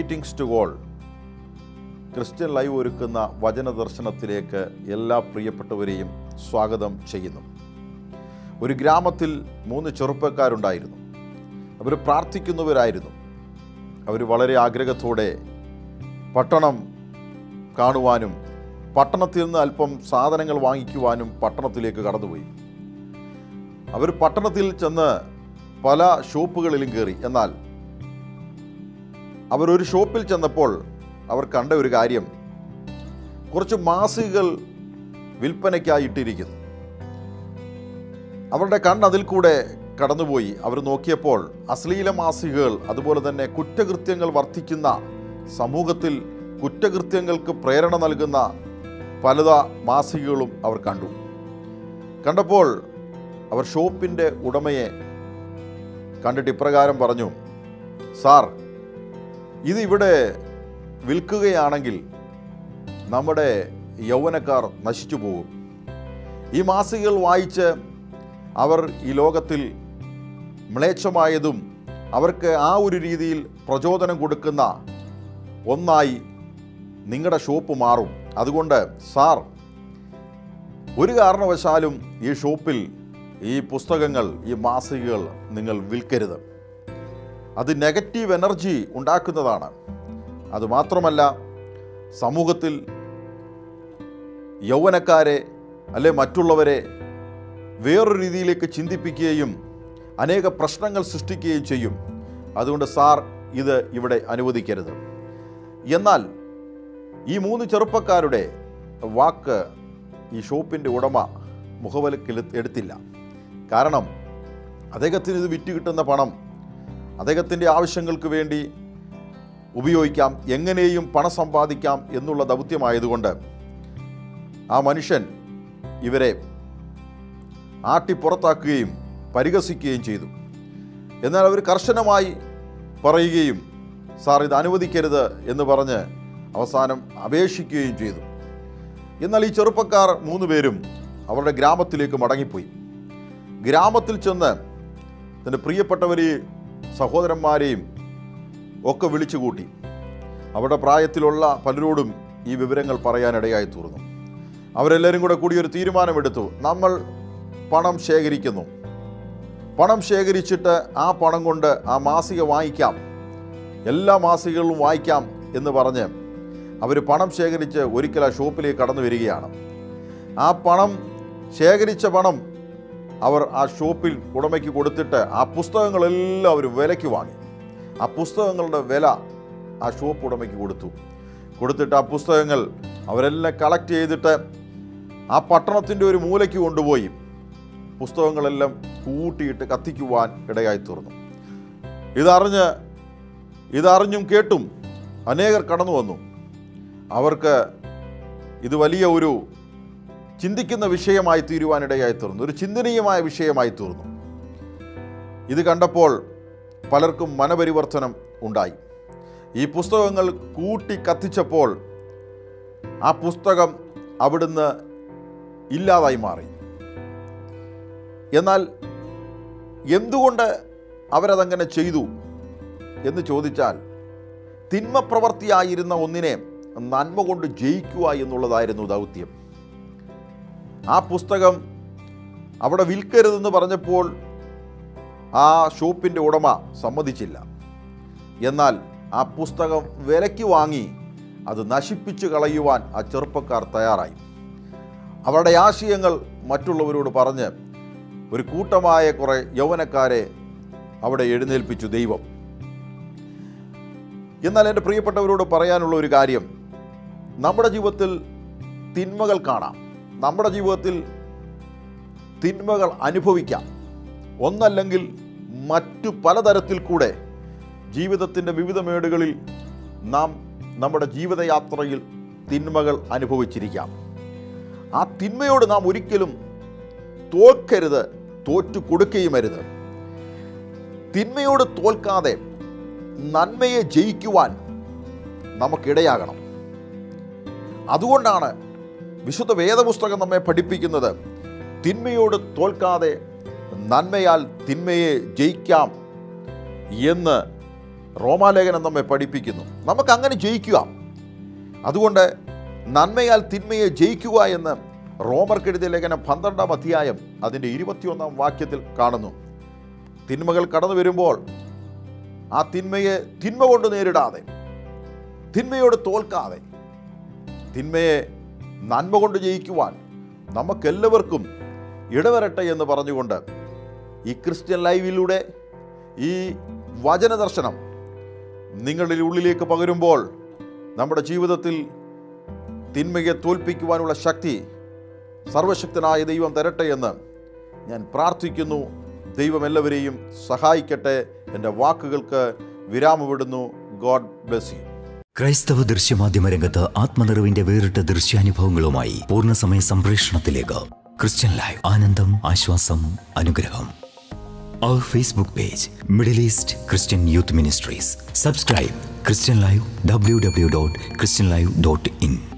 greetings to all Christian live ഒരുക്കുന്ന വചന ദർശനത്തിലേക്ക് എല്ലാ പ്രിയപ്പെട്ടവരെയും സ്വാഗതം ചെയ്യുന്നു ഒരു ഗ്രാമത്തിൽ മൂന്ന് ചെറുപ്പക്കാരുണ്ടായിരുന്നു അവർ പ്രാർത്ഥിക്കുന്നവരായിരുന്നു അവർ വളരെ ആഗ്രഹത്തോടെ പട്ടണം കാണുവാനും പട്ടണത്തിൽ നിന്ന് അല്പം സാധനങ്ങൾ വാങ്ങിക്കുവാനും പട്ടണത്തിലേക്ക് കടന്നുപോയി അവർ പട്ടണത്തിൽ ചെന്ന് പല ഷോപ്പുകളിലും കയറി എന്നാൽ അവർ ഒരു ഷോപ്പിൽ ചെന്നപ്പോൾ അവർ കണ്ട ഒരു കാര്യം കുറച്ച് മാസികകൾ വിൽപ്പനയ്ക്കായി ഇട്ടിരിക്കുന്നു അവരുടെ കണ്ണ് അതിൽ കൂടെ കടന്നുപോയി അവർ നോക്കിയപ്പോൾ അശ്ലീല മാസികകൾ അതുപോലെ തന്നെ കുറ്റകൃത്യങ്ങൾ വർദ്ധിക്കുന്ന സമൂഹത്തിൽ കുറ്റകൃത്യങ്ങൾക്ക് പ്രേരണ നൽകുന്ന പലത മാസികകളും അവർ കണ്ടു കണ്ടപ്പോൾ അവർ ഷോപ്പിൻ്റെ ഉടമയെ കണ്ടിട്ട് ഇപ്രകാരം പറഞ്ഞു സാർ ഇത് ഇവിടെ വിൽക്കുകയാണെങ്കിൽ നമ്മുടെ യൗവനക്കാർ നശിച്ചു പോകും ഈ മാസികകൾ വായിച്ച് അവർ ഈ ലോകത്തിൽ മ്ലേച്ഛമായതും അവർക്ക് ആ ഒരു രീതിയിൽ പ്രചോദനം കൊടുക്കുന്ന ഒന്നായി നിങ്ങളുടെ ഷോപ്പ് മാറും അതുകൊണ്ട് സാർ ഒരു കാരണവശാലും ഈ ഷോപ്പിൽ ഈ പുസ്തകങ്ങൾ ഈ മാസികകൾ നിങ്ങൾ വിൽക്കരുത് അത് നെഗറ്റീവ് എനർജി ഉണ്ടാക്കുന്നതാണ് അതുമാത്രമല്ല സമൂഹത്തിൽ യൗവനക്കാരെ അല്ലെ മറ്റുള്ളവരെ വേറൊരു രീതിയിലേക്ക് ചിന്തിപ്പിക്കുകയും അനേക പ്രശ്നങ്ങൾ സൃഷ്ടിക്കുകയും ചെയ്യും അതുകൊണ്ട് സാർ ഇത് ഇവിടെ അനുവദിക്കരുത് എന്നാൽ ഈ മൂന്ന് ചെറുപ്പക്കാരുടെ വാക്ക് ഈ ഷോപ്പിൻ്റെ ഉടമ മുഖവലക്കിൽ എടുത്തില്ല കാരണം അദ്ദേഹത്തിന് ഇത് വിറ്റ് കിട്ടുന്ന പണം അദ്ദേഹത്തിൻ്റെ ആവശ്യങ്ങൾക്ക് വേണ്ടി ഉപയോഗിക്കാം എങ്ങനെയും പണം സമ്പാദിക്കാം എന്നുള്ള ദൗത്യമായതുകൊണ്ട് ആ മനുഷ്യൻ ഇവരെ ആട്ടി പുറത്താക്കുകയും പരിഹസിക്കുകയും ചെയ്തു എന്നാൽ അവർ കർശനമായി പറയുകയും സാർ ഇത് അനുവദിക്കരുത് എന്ന് പറഞ്ഞ് അവസാനം അപേക്ഷിക്കുകയും ചെയ്തു എന്നാൽ ഈ ചെറുപ്പക്കാർ മൂന്ന് പേരും അവരുടെ ഗ്രാമത്തിലേക്ക് മടങ്ങിപ്പോയി ഗ്രാമത്തിൽ ചെന്ന് തൻ്റെ പ്രിയപ്പെട്ടവരെയും സഹോദരന്മാരെയും ഒക്കെ വിളിച്ചു കൂട്ടി അവരുടെ പ്രായത്തിലുള്ള പലരോടും ഈ വിവരങ്ങൾ പറയാനിടയായി തീർന്നു അവരെല്ലാവരും കൂടെ കൂടി ഒരു തീരുമാനമെടുത്തു നമ്മൾ പണം ശേഖരിക്കുന്നു പണം ശേഖരിച്ചിട്ട് ആ പണം കൊണ്ട് ആ മാസിക വാങ്ങിക്കാം എല്ലാ മാസികകളും വായിക്കാം എന്ന് പറഞ്ഞ് അവർ പണം ശേഖരിച്ച് ഒരിക്കൽ ആ ഷോപ്പിലേക്ക് കടന്നു വരികയാണ് ആ പണം ശേഖരിച്ച പണം അവർ ആ ഷോപ്പിൽ ഉടമയ്ക്ക് കൊടുത്തിട്ട് ആ പുസ്തകങ്ങളെല്ലാം അവർ വിലയ്ക്ക് വാങ്ങി ആ പുസ്തകങ്ങളുടെ വില ആ ഷോപ്പ് ഉടമയ്ക്ക് കൊടുത്തു കൊടുത്തിട്ട് ആ പുസ്തകങ്ങൾ അവരെല്ലാം കളക്ട് ചെയ്തിട്ട് ആ പട്ടണത്തിൻ്റെ ഒരു മൂലയ്ക്ക് കൊണ്ടുപോയി പുസ്തകങ്ങളെല്ലാം കൂട്ടിയിട്ട് കത്തിക്കുവാൻ ഇടയായി തീർന്നു ഇതറിഞ്ഞ് ഇതറിഞ്ഞും കേട്ടും അനേകർ കടന്നു വന്നു അവർക്ക് ഇത് വലിയ ഒരു ചിന്തിക്കുന്ന വിഷയമായി തീരുവാനിടയായി തീർന്നു ഒരു ചിന്തനീയമായ വിഷയമായി തീർന്നു ഇത് കണ്ടപ്പോൾ പലർക്കും മനപരിവർത്തനം ഉണ്ടായി ഈ പുസ്തകങ്ങൾ കൂട്ടി കത്തിച്ചപ്പോൾ ആ പുസ്തകം അവിടുന്ന് ഇല്ലാതായി മാറി എന്നാൽ എന്തുകൊണ്ട് അവരതങ്ങനെ ചെയ്തു എന്ന് ചോദിച്ചാൽ തിന്മ പ്രവർത്തിയായിരുന്ന ഒന്നിനെ നന്മ കൊണ്ട് ജയിക്കുക എന്നുള്ളതായിരുന്നു ദൗത്യം ആ പുസ്തകം അവിടെ വിൽക്കരുതെന്ന് പറഞ്ഞപ്പോൾ ആ ഷോപ്പിൻ്റെ ഉടമ സമ്മതിച്ചില്ല എന്നാൽ ആ പുസ്തകം വിലയ്ക്ക് വാങ്ങി അത് നശിപ്പിച്ചു കളയുവാൻ ആ ചെറുപ്പക്കാർ തയ്യാറായി അവരുടെ ആശയങ്ങൾ മറ്റുള്ളവരോട് പറഞ്ഞ് ഒരു കൂട്ടമായ കുറേ യൗവനക്കാരെ അവിടെ എഴുന്നേൽപ്പിച്ചു ദൈവം എന്നാൽ എൻ്റെ പ്രിയപ്പെട്ടവരോട് പറയാനുള്ള ഒരു കാര്യം നമ്മുടെ ജീവിതത്തിൽ തിന്മകൾ കാണാം നമ്മുടെ ജീവിതത്തിൽ തിന്മകൾ അനുഭവിക്കാം ഒന്നല്ലെങ്കിൽ മറ്റു പലതരത്തിൽ കൂടെ ജീവിതത്തിൻ്റെ വിവിധ മേടുകളിൽ നാം നമ്മുടെ ജീവിതയാത്രയിൽ തിന്മകൾ അനുഭവിച്ചിരിക്കാം ആ തിന്മയോട് നാം ഒരിക്കലും തോൽക്കരുത് തോറ്റു കൊടുക്കുകയുമരുത് തിന്മയോട് തോൽക്കാതെ നന്മയെ ജയിക്കുവാൻ നമുക്കിടയാകണം അതുകൊണ്ടാണ് വിശുദ്ധ വേദപുസ്തകം നമ്മെ പഠിപ്പിക്കുന്നത് തിന്മയോട് തോൽക്കാതെ നന്മയാൽ തിന്മയെ ജയിക്കാം എന്ന് റോമാലേഖനം നമ്മെ പഠിപ്പിക്കുന്നു നമുക്ക് അങ്ങനെ ജയിക്കുക അതുകൊണ്ട് നന്മയാൽ തിന്മയെ ജയിക്കുക എന്ന് റോമർക്കെഴുതിയ ലേഖനം പന്ത്രണ്ടാം അധ്യായം അതിൻ്റെ ഇരുപത്തിയൊന്നാം വാക്യത്തിൽ കാണുന്നു തിന്മകൾ കടന്നു വരുമ്പോൾ ആ തിന്മയെ തിന്മ കൊണ്ട് നേരിടാതെ തിന്മയോട് തോൽക്കാതെ തിന്മയെ നന്മ കൊണ്ട് ജയിക്കുവാൻ നമുക്കെല്ലാവർക്കും ഇടവരട്ടെ എന്ന് പറഞ്ഞുകൊണ്ട് ഈ ക്രിസ്ത്യൻ ലൈവിലൂടെ ഈ വചനദർശനം നിങ്ങളുടെ ഉള്ളിലേക്ക് പകരുമ്പോൾ നമ്മുടെ ജീവിതത്തിൽ തിന്മയെ തോൽപ്പിക്കുവാനുള്ള ശക്തി സർവശക്തനായ ദൈവം തരട്ടെ എന്ന് ഞാൻ പ്രാർത്ഥിക്കുന്നു ദൈവം എല്ലാവരെയും സഹായിക്കട്ടെ എൻ്റെ വാക്കുകൾക്ക് വിരാമമിടുന്നു ഗോഡ് ബ്ലെസ് യു ക്രൈസ്തവ ദൃശ്യമാധ്യമ രംഗത്ത് ആത്മനിറവിന്റെ വേറിട്ട ദൃശ്യാനുഭവങ്ങളുമായി പൂർണ്ണസമയ സംപ്രേഷണത്തിലേക്ക് ക്രിസ്ത്യൻ ലൈവ് ആനന്ദം ആശ്വാസം അനുഗ്രഹം അവർ Facebook page Middle East Christian Youth Ministries subscribe Christian live W W dot Christian live dot in